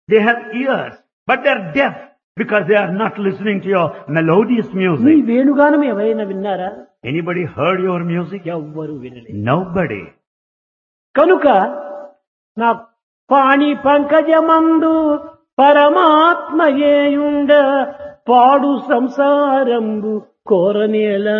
They have ears, but they are deaf because they are not listening to your melodious నీ music. వేణుగానం ఎవరైనా విన్నారా Anybody heard your music? ఎవ్వరు వినలేదు Nobody. కనుక నా పాణి పంకజమందు పరమాత్మయేయుండ పాడు సంసారంబు కోరనేలా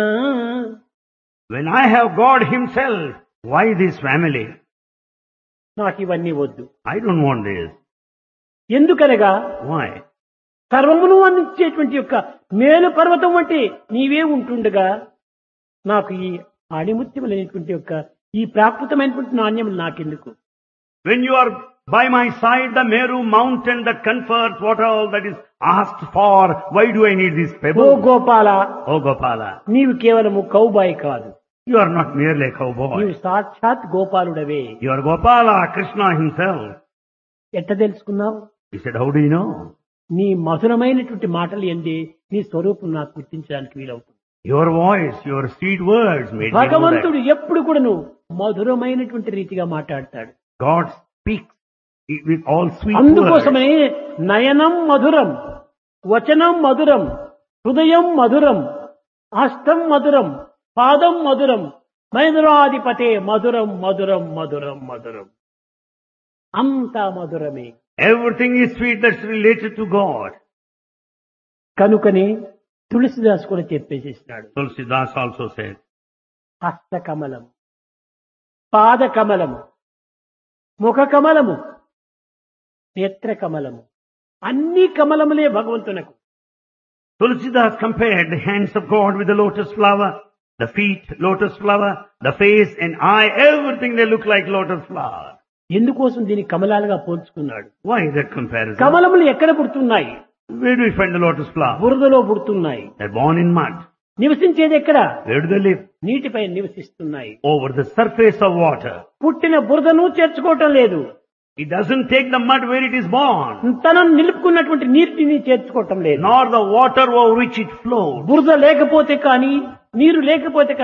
When I have God Himself, why this family? నాకు ఇవన్నీ వద్దు I don't want this. ఎందుకనగా Why? సర్వమును అందించేటువంటి యొక్క మేలు పర్వతం వంటి నీవే ఉంటుండగా నాకు ఈ ఆణిముత్యములైనటువంటి యొక్క ఈ ప్రాకృతమైనటువంటి నాణ్యములు నాకెందుకు When you are by my side, the Meru mountain that confers what all that is asked for, why do I need these oh pebbles? Gopala Oh Gopala, నీవు కేవలము కౌబాయి కాదు you are not merely a cowboy. నీవు సాక్షాత్ గోపాలుడవే You are Gopala, Krishna himself. ఎట్ట తెలుసుకున్నావు He said, how do you know? నీ మధురమైనటువంటి మాటలు ఎంది నీ స్వరూపం నాకు గుర్తించడానికి వీలవుతుంది Your voice, your sweet words made me know that. భగవంతుడు ఎప్పుడు కూడాను మధురమైనటువంటి రీతిగా మాట్లాడతాడు God speaks with all sweet words. అందుకోసమే నయనం మధురం వచనం మధురం హృదయం మధురం హస్తం మధురం పాదం మధురం మధురాధిపతే మధురం మధురం మధురం మధురం అంతా మధురమే Everything is sweet that's related to God. కనుకనే తులసిదాస్ కూడా చెప్పేసేసినాడు Tulsidas also said, హస్త కమలం పాద కమలము ముఖ కమలము నేత్ర కమలము అన్ని కమలములే భగవంతునకు Tulsidas compared the hands of God with the lotus flower, the feet lotus flower, the face and eye, everything they look like lotus flower. ఎందుకోసం దీన్ని కమలాలుగా పోల్చుకున్నాడు Why that comparison? కమలములు ఎక్కడ పుడుతున్నాయి Where do we find the lotus flower? బురదలో పుడుతున్నాయి They're born in mud. నివసించేది ఎక్కడ Where do they live? నీటిపై నివసిస్తున్నాయి Over the surface of water. పుట్టిన బురదను చేర్చుకోవటం లేదు It doesn't take the mud where it is born, తనను నిలుపుకున్నటువంటి నీటిని చేర్చుకోవటం లేదు nor the water over which it flows. బురద లేకపోతే కానీ నీరు లేకపోతే